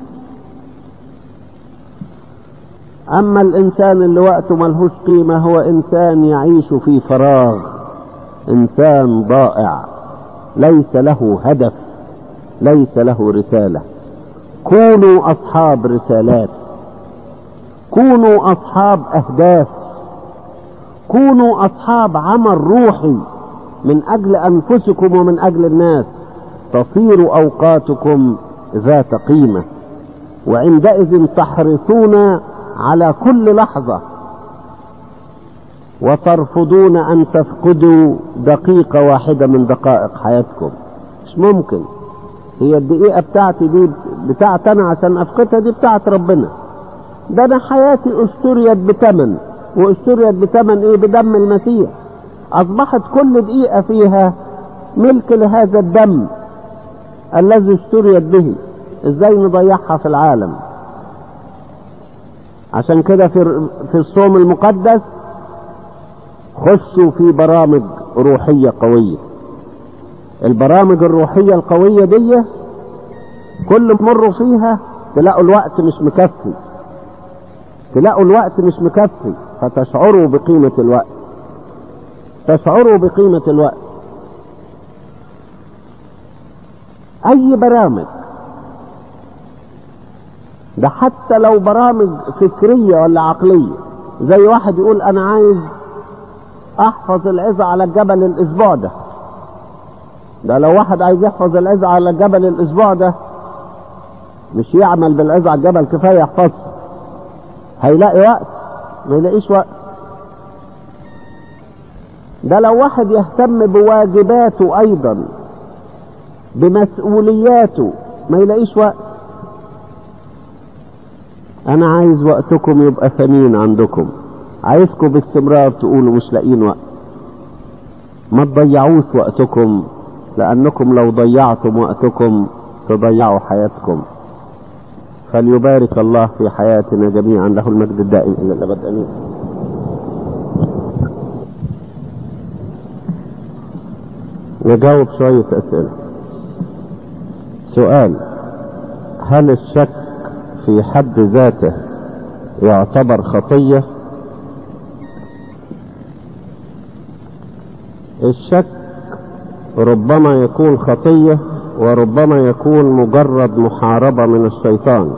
أما الإنسان اللي وقته ملهوش قيمة هو إنسان يعيش في فراغ إنسان ضائع ليس له هدف ليس له رسالة كونوا أصحاب رسالات كونوا أصحاب أهداف كونوا أصحاب عمل روحي من أجل أنفسكم ومن أجل الناس تصير أوقاتكم ذات قيمة وعندئذ تحرصون على كل لحظة وترفضون أن تفقدوا دقيقة واحدة من دقائق حياتكم مش ممكن هي الدقيقة بتاعتي دي بتاعت أنا عشان أفقدها دي بتاعت ربنا ده أنا حياتي اشتريت بثمن واشتريت بثمن إيه بدم المسيح أصبحت كل دقيقة فيها ملك لهذا الدم الذي اشتريت به ازاي نضيعها في العالم عشان كده في في الصوم المقدس خشوا في برامج روحية قوية البرامج الروحية القوية دي كل ما مروا فيها تلاقوا الوقت مش مكفي تلاقوا الوقت مش مكفي فتشعروا بقيمة الوقت تشعروا بقيمة الوقت اي برامج ده حتى لو برامج فكرية ولا عقلية زي واحد يقول انا عايز احفظ العظة على الجبل الاسبوع ده ده لو واحد عايز يحفظ العظة على الجبل الاسبوع ده مش يعمل بالعظة على الجبل كفاية يحفظها هيلاقي وقت ما يلاقيش وقت ده لو واحد يهتم بواجباته ايضا بمسؤولياته ما يلاقيش وقت انا عايز وقتكم يبقى ثمين عندكم عايزكم باستمرار تقولوا مش لاقيين وقت ما تضيعوش وقتكم لانكم لو ضيعتم وقتكم تضيعوا حياتكم فليبارك الله في حياتنا جميعا له المجد الدائم الى الابد امين نجاوب شوية اسئلة سؤال هل الشك في حد ذاته يعتبر خطية الشك ربما يكون خطية وربما يكون مجرد محاربة من الشيطان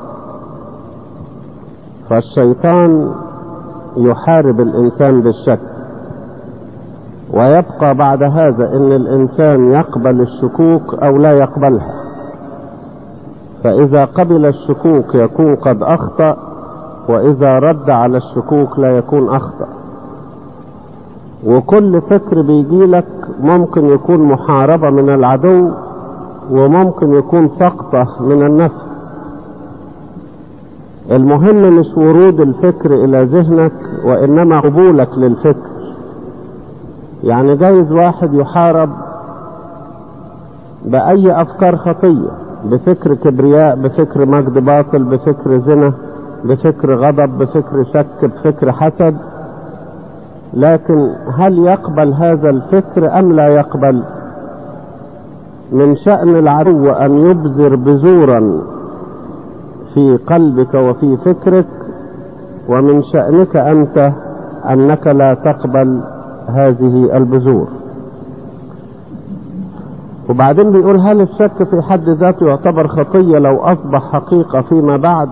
فالشيطان يحارب الانسان بالشك ويبقى بعد هذا ان الانسان يقبل الشكوك او لا يقبلها فاذا قبل الشكوك يكون قد اخطأ واذا رد على الشكوك لا يكون اخطأ وكل فكر بيجي لك ممكن يكون محاربة من العدو وممكن يكون سقطة من النفس المهم مش ورود الفكر الى ذهنك وانما قبولك للفكر يعني جايز واحد يحارب بأي أفكار خطية بفكر كبرياء بفكر مجد باطل بفكر زنا بفكر غضب بفكر شك بفكر حسد لكن هل يقبل هذا الفكر أم لا يقبل من شأن العدو أن يبذر بذورا في قلبك وفي فكرك ومن شأنك أنت أنك لا تقبل هذه البذور وبعدين بيقول هل الشك في حد ذاته يعتبر خطية لو أصبح حقيقة فيما بعد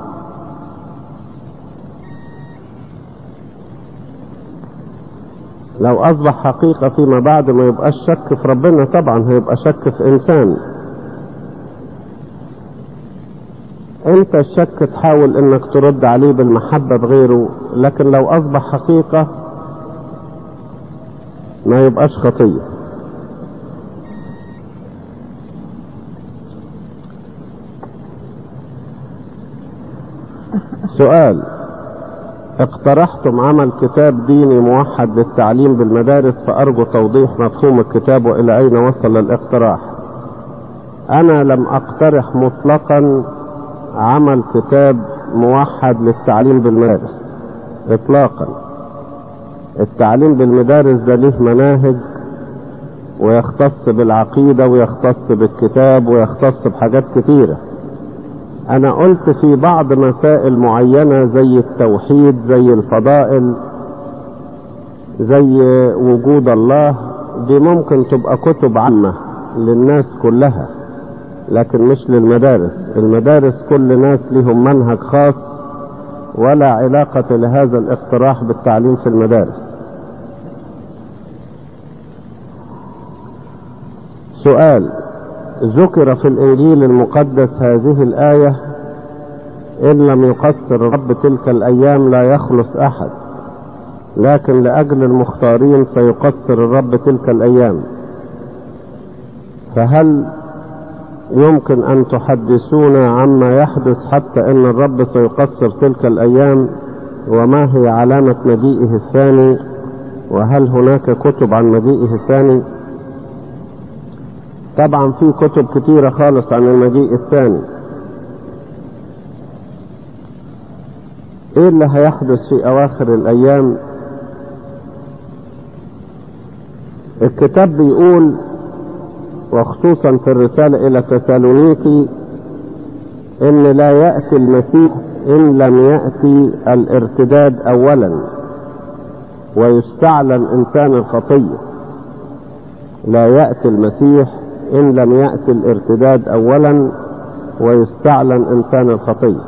لو أصبح حقيقة فيما بعد ما يبقاش شك في ربنا طبعا هيبقى شك في إنسان انت الشك تحاول انك ترد عليه بالمحبة بغيره لكن لو اصبح حقيقة ما يبقاش خطية سؤال اقترحتم عمل كتاب ديني موحد للتعليم بالمدارس فأرجو توضيح مفهوم الكتاب وإلى أين وصل الاقتراح أنا لم أقترح مطلقا عمل كتاب موحد للتعليم بالمدارس إطلاقا التعليم بالمدارس ده ليه مناهج ويختص بالعقيدة ويختص بالكتاب ويختص بحاجات كتيرة انا قلت في بعض مسائل معينة زي التوحيد زي الفضائل زي وجود الله دي ممكن تبقى كتب عامة للناس كلها لكن مش للمدارس المدارس كل ناس لهم منهج خاص ولا علاقة لهذا الاقتراح بالتعليم في المدارس سؤال ذكر في الانجيل المقدس هذه الايه ان لم يقصر الرب تلك الايام لا يخلص احد لكن لاجل المختارين سيقصر الرب تلك الايام فهل يمكن أن تحدثونا عما يحدث حتى أن الرب سيقصر تلك الأيام وما هي علامة مجيئه الثاني وهل هناك كتب عن مجيئه الثاني طبعا في كتب كتيرة خالص عن المجيء الثاني ايه اللي هيحدث في اواخر الايام الكتاب بيقول وخصوصا في الرسالة الى تسالونيكي ان لا يأتي المسيح ان لم يأتي الارتداد اولا ويستعلن انسان الخطية لا يأتي المسيح ان لم يأتي الارتداد اولا ويستعلن انسان الخطية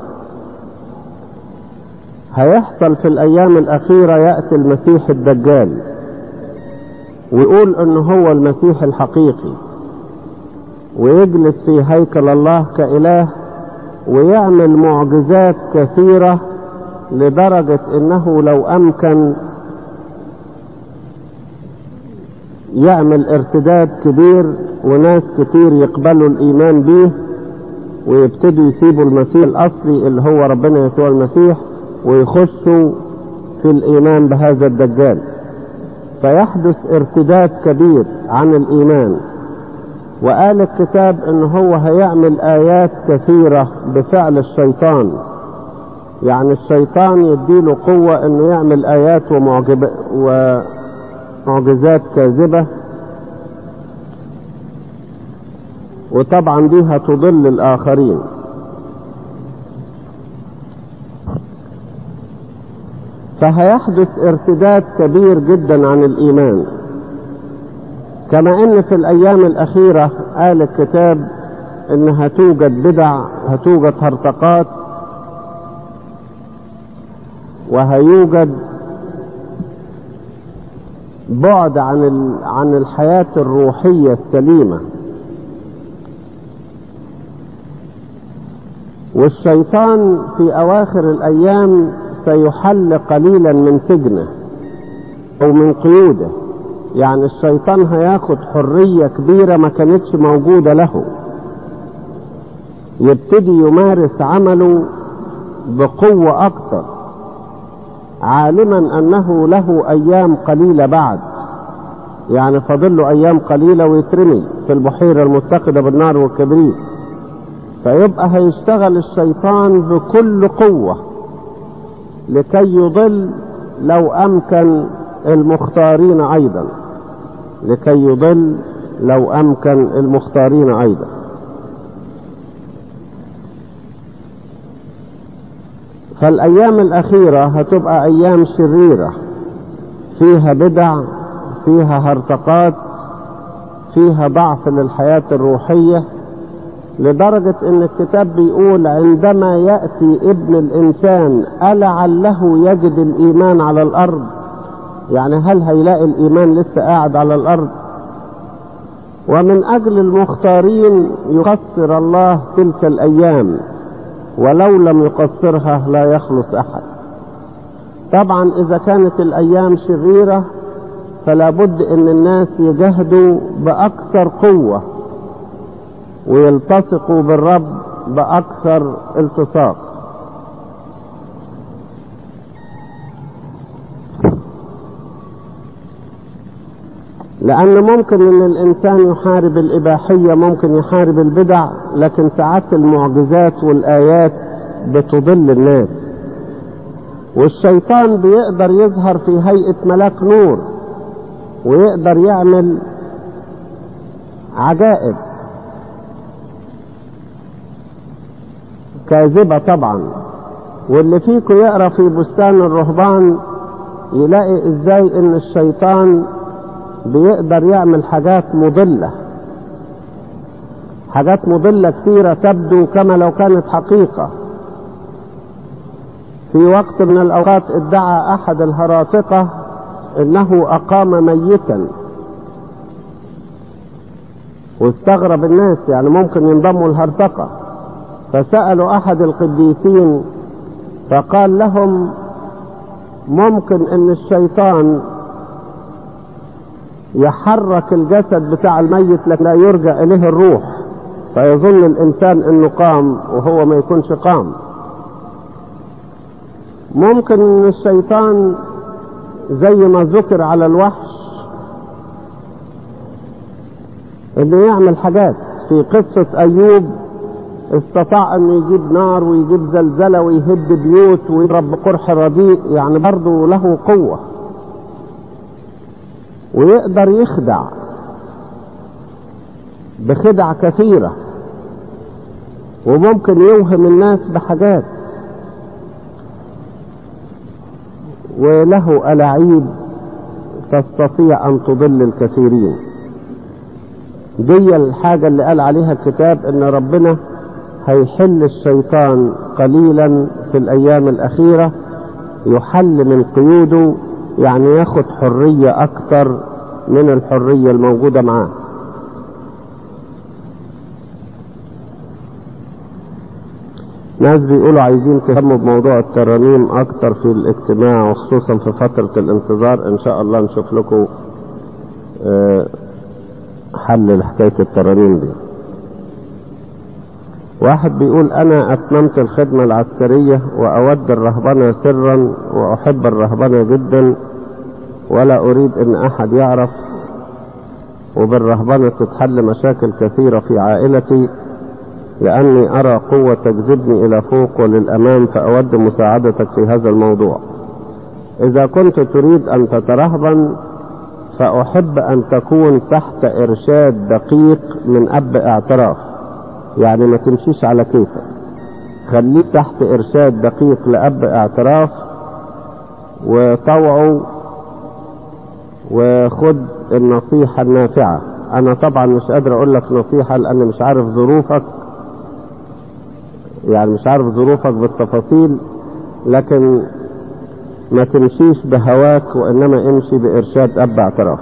هيحصل في الايام الاخيرة يأتي المسيح الدجال ويقول انه هو المسيح الحقيقي ويجلس في هيكل الله كإله ويعمل معجزات كثيرة لدرجة انه لو امكن يعمل ارتداد كبير وناس كتير يقبلوا الايمان به ويبتدوا يسيبوا المسيح الاصلي اللي هو ربنا يسوع المسيح ويخشوا في الايمان بهذا الدجال فيحدث ارتداد كبير عن الايمان وقال الكتاب ان هو هيعمل ايات كثيرة بفعل الشيطان يعني الشيطان يديله قوة انه يعمل ايات ومعجب ومعجزات كاذبة وطبعا دي هتضل الاخرين فهيحدث ارتداد كبير جدا عن الايمان كما ان في الايام الاخيرة قال الكتاب ان هتوجد بدع هتوجد هرطقات وهيوجد بعد عن عن الحياة الروحية السليمة والشيطان في اواخر الايام سيحل قليلا من سجنه او من قيوده يعني الشيطان هياخد حرية كبيرة ما كانتش موجودة له يبتدي يمارس عمله بقوة اكتر عالما انه له ايام قليلة بعد يعني فاضل له ايام قليلة ويترمي في البحيرة المتقدة بالنار والكبريت فيبقى هيشتغل الشيطان بكل قوة لكي يضل لو امكن المختارين ايضا لكي يضل لو امكن المختارين ايضا فالايام الاخيرة هتبقى ايام شريرة فيها بدع فيها هرطقات فيها ضعف للحياة الروحية لدرجة ان الكتاب بيقول عندما يأتي ابن الانسان ألعله يجد الايمان على الارض يعني هل هيلاقي الايمان لسه قاعد على الارض ومن اجل المختارين يقصر الله تلك الايام ولو لم يقصرها لا يخلص احد طبعا اذا كانت الايام شريرة فلا بد ان الناس يجاهدوا باكثر قوة ويلتصقوا بالرب باكثر التصاق لأن ممكن أن الإنسان يحارب الإباحية ممكن يحارب البدع لكن ساعات المعجزات والآيات بتضل الناس والشيطان بيقدر يظهر في هيئة ملاك نور ويقدر يعمل عجائب كاذبة طبعا واللي فيكم يقرأ في بستان الرهبان يلاقي ازاي ان الشيطان بيقدر يعمل حاجات مضلة حاجات مضلة كثيرة تبدو كما لو كانت حقيقة في وقت من الأوقات ادعى أحد الهراطقة إنه أقام ميتا واستغرب الناس يعني ممكن ينضموا الهرطقة فسألوا أحد القديسين فقال لهم ممكن ان الشيطان يحرك الجسد بتاع الميت لكن لا يرجع اليه الروح فيظن الانسان انه قام وهو ما يكونش قام ممكن ان الشيطان زي ما ذكر على الوحش انه يعمل حاجات في قصة ايوب استطاع انه يجيب نار ويجيب زلزلة ويهد بيوت ويضرب بقرح رديء يعني برضه له قوة ويقدر يخدع بخدع كثيرة وممكن يوهم الناس بحاجات وله ألاعيب تستطيع أن تضل الكثيرين دي الحاجة اللي قال عليها الكتاب ان ربنا هيحل الشيطان قليلا في الايام الاخيرة يحل من قيوده يعني ياخد حرية اكتر من الحرية الموجودة معاه ناس بيقولوا عايزين تهتموا بموضوع الترانيم اكتر في الاجتماع وخصوصا في فترة الانتظار ان شاء الله نشوف لكم اه حل لحكاية الترانيم دي واحد بيقول انا اتممت الخدمة العسكرية واود الرهبنة سرا واحب الرهبنة جدا ولا اريد ان احد يعرف وبالرهبنة تتحل مشاكل كثيرة في عائلتي لاني ارى قوة تجذبني الى فوق وللامام فاود مساعدتك في هذا الموضوع اذا كنت تريد ان تترهبن فأحب أن تكون تحت إرشاد دقيق من أب اعتراف يعني ما تمشيش على كيفك خليك تحت إرشاد دقيق لأب اعتراف وطوعه وخد النصيحة النافعة أنا طبعا مش قادر أقول لك نصيحة لأن مش عارف ظروفك يعني مش عارف ظروفك بالتفاصيل لكن ما تمشيش بهواك وانما امشي بارشاد اب اعتراف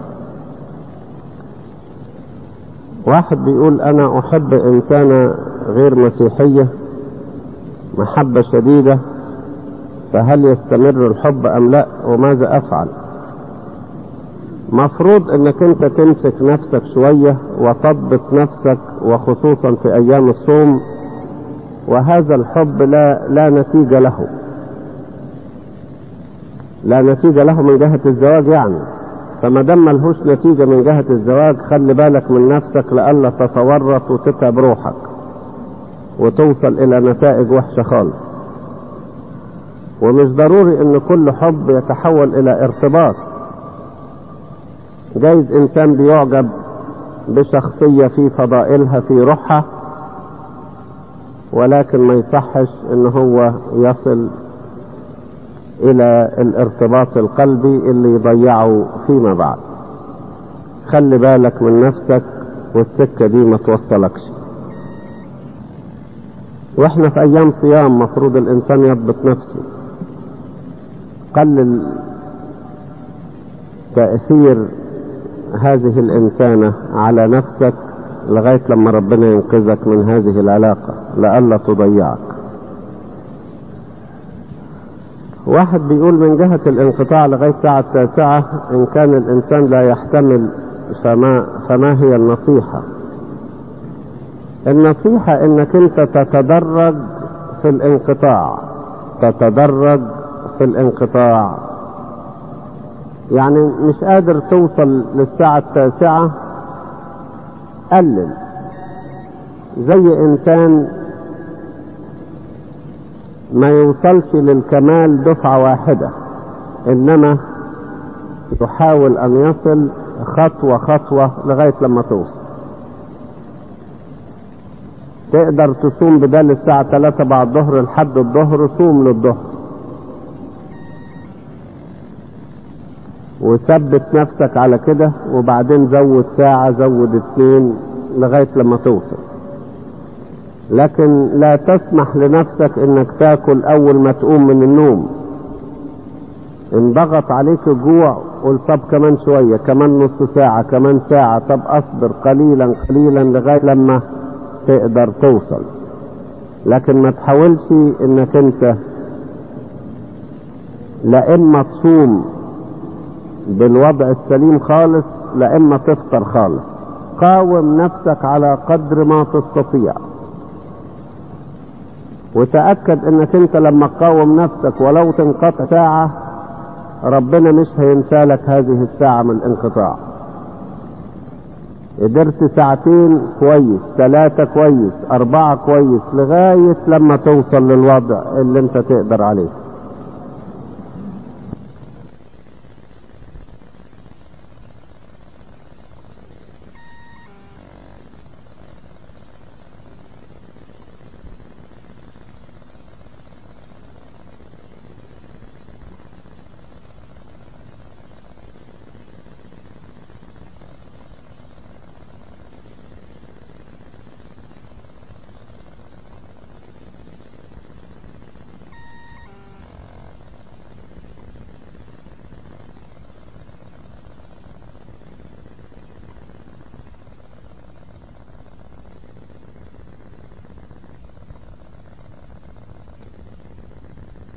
واحد بيقول انا احب انسانة غير مسيحية محبة شديدة فهل يستمر الحب ام لا وماذا افعل مفروض انك انت تمسك نفسك شوية وتضبط نفسك وخصوصا في ايام الصوم وهذا الحب لا لا نتيجة له لا نتيجة له من جهة الزواج يعني فما دام ملهوش نتيجة من جهة الزواج خلي بالك من نفسك لألا تتورط وتتعب روحك وتوصل إلى نتائج وحشة خالص ومش ضروري ان كل حب يتحول الى ارتباط جايز انسان بيعجب بشخصية في فضائلها في روحها ولكن ما يصحش ان هو يصل الى الارتباط القلبي اللي يضيعه فيما بعد خلي بالك من نفسك والسكة دي ما توصلكش واحنا في ايام صيام مفروض الانسان يضبط نفسه قلل تأثير هذه الإنسانة على نفسك لغاية لما ربنا ينقذك من هذه العلاقة لئلا تضيعك واحد بيقول من جهة الانقطاع لغاية الساعة التاسعة إن كان الإنسان لا يحتمل فما, فما هي النصيحة النصيحة إنك أنت تتدرج في الانقطاع تتدرج في الانقطاع يعني مش قادر توصل للساعة التاسعة قلل زي انسان ما يوصلش للكمال دفعة واحدة انما يحاول ان يصل خطوة خطوة لغاية لما توصل تقدر تصوم بدل الساعة 3 بعد الظهر لحد الظهر صوم للظهر وثبت نفسك على كده وبعدين زود ساعة زود اتنين لغاية لما توصل لكن لا تسمح لنفسك انك تاكل اول ما تقوم من النوم ان ضغط عليك الجوع قل طب كمان شوية كمان نص ساعة كمان ساعة طب اصبر قليلا قليلا لغاية لما تقدر توصل لكن ما تحاولش انك انت لا اما تصوم بالوضع السليم خالص لا اما تفطر خالص قاوم نفسك على قدر ما تستطيع وتأكد انك انت لما تقاوم نفسك ولو تنقطع ساعة ربنا مش هينسالك هذه الساعة من الانقطاع قدرت ساعتين كويس ثلاثة كويس أربعة كويس لغاية لما توصل للوضع اللي انت تقدر عليه